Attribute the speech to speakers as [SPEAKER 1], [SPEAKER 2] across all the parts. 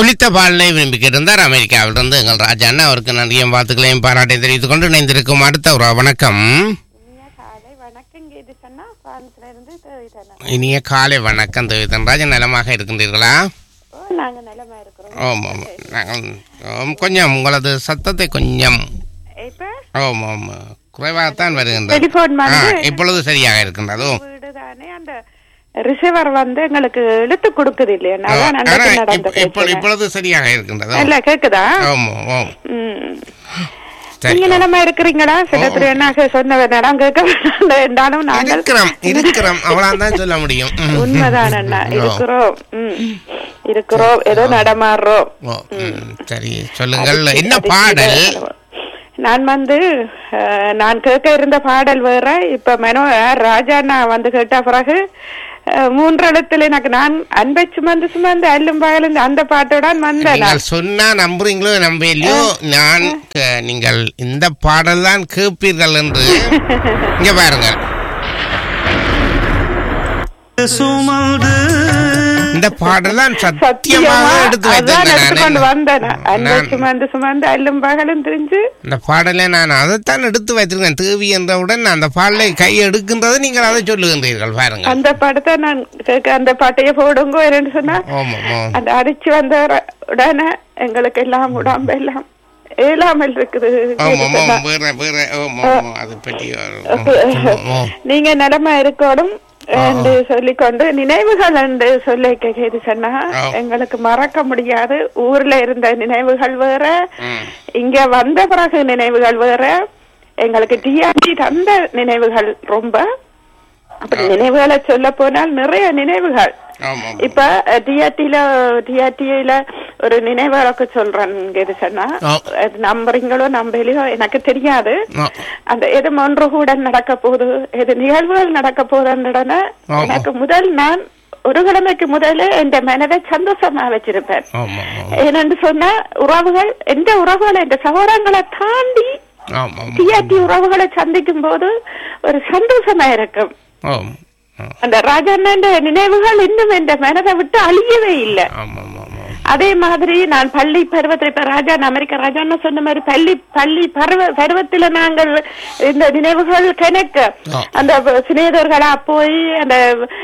[SPEAKER 1] புளித்த பாடலை விரும்பி கேட்டிருந்தார் அமெரிக்காவிலிருந்து எங்கள் ராஜா அண்ணா அவருக்கு நன்றியும் வாழ்த்துக்களையும் பாராட்டை தெரிவித்துக் கொண்டு இணைந்திருக்கும் அடுத்த ஒரு வணக்கம்
[SPEAKER 2] இனிய காலை வணக்கம் இது சொன்னா பிரான்ஸ்ல இருந்து தேவிதானா
[SPEAKER 1] இனிய காலை வணக்கம் தேவிதன் ராஜன் நலமாக இருக்கின்றீர்களா
[SPEAKER 2] ஓ நாங்க நிலமா இருக்கிறோம்
[SPEAKER 1] ஆமாம் ஆமாம் நாங்கள் ஆம், கொஞ்சம் உங்களது சத்தத்தை கொஞ்சம்
[SPEAKER 2] இப்ப
[SPEAKER 1] ஆமாம் ஆமாம் குறைவாகத்தான் வருகின்றது
[SPEAKER 2] டெலிபோன்
[SPEAKER 1] ஆ,
[SPEAKER 2] வந்து
[SPEAKER 1] இப்பொழுது சரியாக இருக்கின்றதோ
[SPEAKER 2] வீடு தானே அந்த ரிசீவர் வந்து எங்களுக்கு இழுத்து கொடுக்குது இல்லையா
[SPEAKER 1] ஆ,
[SPEAKER 2] அதான்
[SPEAKER 1] ஆனா,
[SPEAKER 2] அன்னைக்கு நடந்த
[SPEAKER 1] இப்ப- இப்ப-
[SPEAKER 2] பிரச்சனை.
[SPEAKER 1] இப்பொழுது சரியாக இருக்கின்றதோ
[SPEAKER 2] இல்ல கேக்குதா
[SPEAKER 1] ஆமாம் ஆமாம்
[SPEAKER 2] ம்.
[SPEAKER 1] சரி
[SPEAKER 2] நீங்க நிலமா இருக்கிறீங்களா சில பேர் என்ன சொன்ன நேரம் கேட்க வேண்டாம் நாங்கள்
[SPEAKER 1] இருக்கிறோம் இருக்கிறோம் அவ்வளவுதான் சொல்ல முடியும் ம்.
[SPEAKER 2] உண்மைதான் அண்ணா
[SPEAKER 1] ஓ.
[SPEAKER 2] இருக்கிறோம் ம். இருக்கிறோம் ஏதோ நடமாடுறோம்
[SPEAKER 1] ஓ, ம், சரி சொல்லுங்கள்
[SPEAKER 2] அதுக்கு-
[SPEAKER 1] என்ன
[SPEAKER 2] அதுக்கு
[SPEAKER 1] பாடல்
[SPEAKER 2] இதை- நான் வந்து அஹ், நான் கேட்க இருந்த பாடல் வேற இப்ப மனோ ராஜா நான் வந்து கேட்ட பிறகு அஹ், மூன்றெழுத்துல எனக்கு நான் அன்பை சுமந்து சுமந்து அல்லும் பகலும் அந்த பாட்டோட வந்தேன் நான்.
[SPEAKER 1] நீங்கள் சொன்னா நம்புறீங்களோ நம்பலையோ நான் க- நீங்கள் இந்த பாடல் தான் கேட்பீர்கள் என்று இங்க பாருங்கள்
[SPEAKER 3] சுமந்து
[SPEAKER 1] இந்த பாடல் தான் சத்தியமாக
[SPEAKER 2] சத்தியமா
[SPEAKER 1] எடுத்து
[SPEAKER 2] அதான் எடுத்துக்கொண்டு
[SPEAKER 1] வைத்திருந்தேன்
[SPEAKER 2] வந்தேன் நான். அன்பை
[SPEAKER 1] நான்
[SPEAKER 2] சுமந்து சுமந்து அல்லும் பகலும் தெரிஞ்சு
[SPEAKER 1] இந்த பாடலை நான் அதைத்தான் எடுத்து வைத்திருக்கேன் தேவி என்றவுடன் அந்த பாடலை கை எடுக்கின்றது நீங்கள் அதை சொல்லுகின்றீர்கள் பாருங்கள்
[SPEAKER 2] அந்த படத்தை நான் கேட்க அந்த பாட்டையே போடுங்க என்னன்னு சொன்னா
[SPEAKER 1] ஆமா ஆமா
[SPEAKER 2] அந்த அடிச்சு வந்த உட- உடனே எங்களுக்கு எல்லாம் உடம்பு எல்லாம் ஏலாமல் இருக்குது
[SPEAKER 1] ஆமா ஆமா
[SPEAKER 2] சொன்னா.
[SPEAKER 1] வேற வேற ஆமா ஆமா அது பற்றி ஆமா, ஆமா.
[SPEAKER 2] நீங்க நிலைமை இருக்கணும் என்று சொல்லிக்கொண்டு நினைவுகள் என்று சொல்லி கேக்குது சொன்னா
[SPEAKER 1] ஆ.
[SPEAKER 2] எங்களுக்கு மறக்க முடியாது ஊர்ல இருந்த நினைவுகள் வேற
[SPEAKER 1] ம்.
[SPEAKER 2] இங்க வந்த பிறகு நினைவுகள் வேற எங்களுக்கு டிஆர்டி தந்த நினைவுகள் ரொம்ப அப்படி நினைவுகளை சொல்ல போனால் நிறைய நினைவுகள்
[SPEAKER 1] ஆமா ஆமா.
[SPEAKER 2] இப்ப டிஆர்டில டிஆர்டில ஒரு நினைவுகளுக்கு சொல்றேன் இது சொன்னா
[SPEAKER 1] ஆ.
[SPEAKER 2] அது நம்புறீங்களோ நம்பலையோ எனக்கு தெரியாது
[SPEAKER 1] ஆ.
[SPEAKER 2] அந்த எது ஒன்று கூட நடக்க போகுது எது நிகழ்வுகள் நடக்க போகுதுன்றன
[SPEAKER 1] ஆமா.
[SPEAKER 2] எனக்கு முதல் நான் ஒரு கிழமைக்கு முதல்ல என் மனதை சந்தோஷமா வச்சிருப்பேன்
[SPEAKER 1] ஆமா ஆமா
[SPEAKER 2] ஏனென்று சொன்னா உறவுகள் எந்த உறவுகளை எந்த சகோதரங்களை தாண்டி
[SPEAKER 1] ஆமா ஆமா
[SPEAKER 2] டிஆர்டி உறவுகளை சந்திக்கும் போது ஒரு சந்தோஷமா இருக்கும்
[SPEAKER 1] ஆமா ஆ.
[SPEAKER 2] அந்த ராஜண்ணன் நினைவுகள் இன்னும் என் மனதை விட்டு அழியவே இல்லை
[SPEAKER 1] ஆமா ஆமா ஆமா
[SPEAKER 2] அதே மாதிரி நான் பள்ளி பருவத்தில் இப்ப ராஜா அமெரிக்க ராஜான்னு சொன்ன மாதிரி பள்ளி பள்ளி பருவ பருவத்துல நாங்கள் இந்த நினைவுகள் கணக்க
[SPEAKER 1] ஆ.
[SPEAKER 2] அந்த சிநேகர்களா போய் அந்த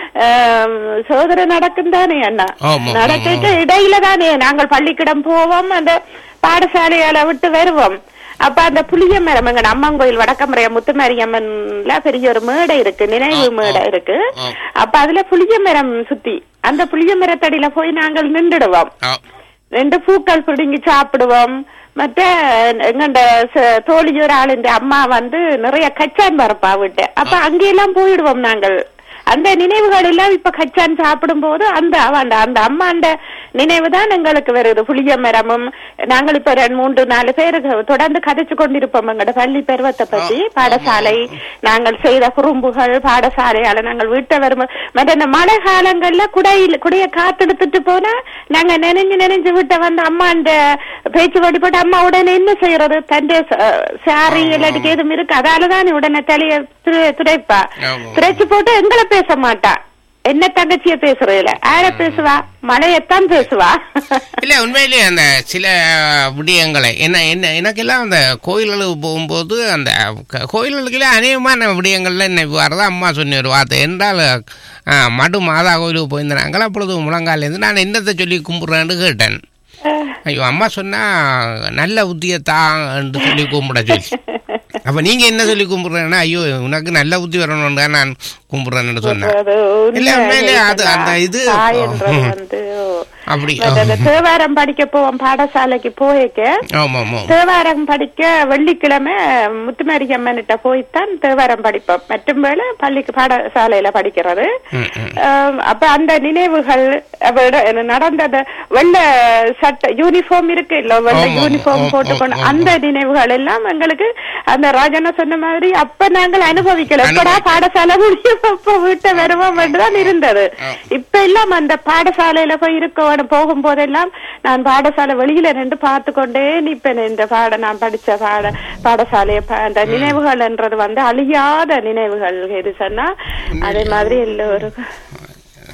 [SPEAKER 2] ஆம், சோதனை நடக்கும் தானே அண்ணா
[SPEAKER 1] ஆமா,
[SPEAKER 2] நடக்கிட்டு இடையில தானே நாங்கள் பள்ளிக்கிடம் போவோம் அந்த பாடசாலையால விட்டு வருவோம் அப்ப அந்த புளிய மரம் எங்க அம்மன் கோயில் வடக்கமறைய முத்துமாரியம்மன்ல பெரிய ஒரு மேடை இருக்கு நினைவு
[SPEAKER 1] ஆ, ஆ.
[SPEAKER 2] மேடை இருக்கு
[SPEAKER 1] ஆ.
[SPEAKER 2] அப்ப அதுல புளிய மரம் சுத்தி அந்த புளிய மரத்தடியில போய் நாங்கள் நின்றுடுவோம்
[SPEAKER 1] ஆ.
[SPEAKER 2] ரெண்டு பூக்கள் பிடுங்கி சாப்பிடுவோம் மற்ற எங்கண்ட ச- தோழி ஒரு ஆளுந்த அம்மா வந்து நிறைய கச்சான் பரப்பா விட்டு அப்ப அங்கெல்லாம் போயிடுவோம் நாங்கள் அந்த நினைவுகள் எல்லாம் இப்ப கச்சான் சாப்பிடும் போது அந்த அவன் அந்த அம்மாண்ட நினைவு தான் எங்களுக்கு வருது புளிய மரமும் நாங்கள் இப்ப ரெண்டு மூன்று நாலு பேர் தொடர்ந்து கதைச்சு கொண்டிருப்போம் எங்களோட பள்ளி பருவத்தை பத்தி பாடசாலை நாங்கள் செய்த குறும்புகள் பாடசாலையால நாங்கள் வீட்டை வரும் மற்ற இந்த மழை காலங்கள்ல குடையில் குடைய காத்தெடுத்துட்டு போனா நாங்க நினைஞ்சு நினைஞ்சு விட்ட வந்து அம்மா அந்த பேச்சு வடி போட்டு அம்மா உடனே என்ன செய்யறது தண்டே சாரி இல்லாட்டிக்கு எதுவும் இருக்கு அதாலதான் உடனே தலைய துரை- துடைப்பா
[SPEAKER 1] ஆமா.
[SPEAKER 2] துடைச்சு போட்டு எங்களை பேச மாட்டா என்ன தங்கச்சிய பேசுறதுல யார பேசுவா மழையத்தான் பேசுவா
[SPEAKER 1] இல்ல உண்மையிலேயே அந்த சில விடயங்களை என்ன என்ன எனக்கெல்லாம் அந்த கோயில்களுக்கு போகும்போது அந்த க- கோயில்களுக்குள்ள அநேகமான விடயங்கள்ல என்ன வரதா அம்மா சொன்ன ஒரு வார்த்தை என்றால் ஆ, மடு மாதா கோயிலுக்கு போயிருந்தாங்க அப்பொழுது முழங்காலேருந்து நான் என்னத்தை சொல்லி கும்பிட்றேன்னு கேட்டேன் ஐயோ அம்மா சொன்னா நல்ல புத்தியை தான் என்று சொல்லி கும்பிட சொல்லி அப்ப நீங்க என்ன சொல்லி கும்பிடுறேன்னா ஐயோ உனக்கு நல்ல புத்தி வரணும் தான் நான் கும்பிடுறேன்னு சொன்னேன்
[SPEAKER 2] அது
[SPEAKER 1] இல்ல
[SPEAKER 2] உண்மை
[SPEAKER 1] உண்மையிலே அது
[SPEAKER 2] இல்லையா?
[SPEAKER 1] அந்த இது
[SPEAKER 2] தாயன்றது வந்து ஓ.
[SPEAKER 1] அப்படி
[SPEAKER 2] மற்ற அந்த தேவாரம் படிக்க போவோம் பாடசாலைக்கு போயிக்க
[SPEAKER 1] ஆமா ஆமா
[SPEAKER 2] தேவாரம் படிக்க வெள்ளிக்கிழமை முத்துமாரியம்மன்கிட்ட போய்த்தான் தேவாரம் படிப்போம் மற்றும் வேளை பள்ளிக்கு பாடசாலையில படிக்கிறது
[SPEAKER 1] ம், ம்.
[SPEAKER 2] ஆம், அப்ப அந்த நினைவுகள் அப்ப இட- நடந்தது வெள்ள சட்ட யூனிஃபார்ம் இருக்கு இல்ல வெள்ள
[SPEAKER 1] ஆமா, ஆமா,
[SPEAKER 2] யூனிஃபார்ம்
[SPEAKER 1] ஆமா,
[SPEAKER 2] போட்டுக்கொண்டு
[SPEAKER 1] ஆமா,
[SPEAKER 2] அந்த நினைவுகள் எல்லாம் எங்களுக்கு அந்த ராஜனா சொன்ன மாதிரி அப்ப நாங்கள் அனுபவிக்கல எப்படா
[SPEAKER 1] அனுபவி-
[SPEAKER 2] பாடசாலை முடியும் அப்ப வீட்டை வருவோம் தான் இருந்தது
[SPEAKER 1] ஆ.
[SPEAKER 2] இப்ப எல்லாம் அந்த பாடசாலையில போய் இருக்க போகும் போதெல்லாம் நான் பாடசாலை வெளியில நின்று பார்த்து கொண்டே நிப்பேன் இந்த பாட நான் படிச்ச பாட பாடசாலைய ப- அந்த நினைவுகள்ன்றது வந்து அழியாத நினைவுகள் எது சொன்னா அதே மாதிரி எல்லோரும்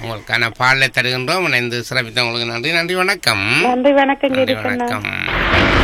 [SPEAKER 1] உங்களுக்கான பாடலை தருகின்றோம் இணைந்து சிறப்பித்த உங்களுக்கு நன்றி நன்றி வணக்கம்
[SPEAKER 2] நன்றி வணக்கம்
[SPEAKER 1] நன்றி
[SPEAKER 2] இருக்கண்ணா
[SPEAKER 1] வணக்கம்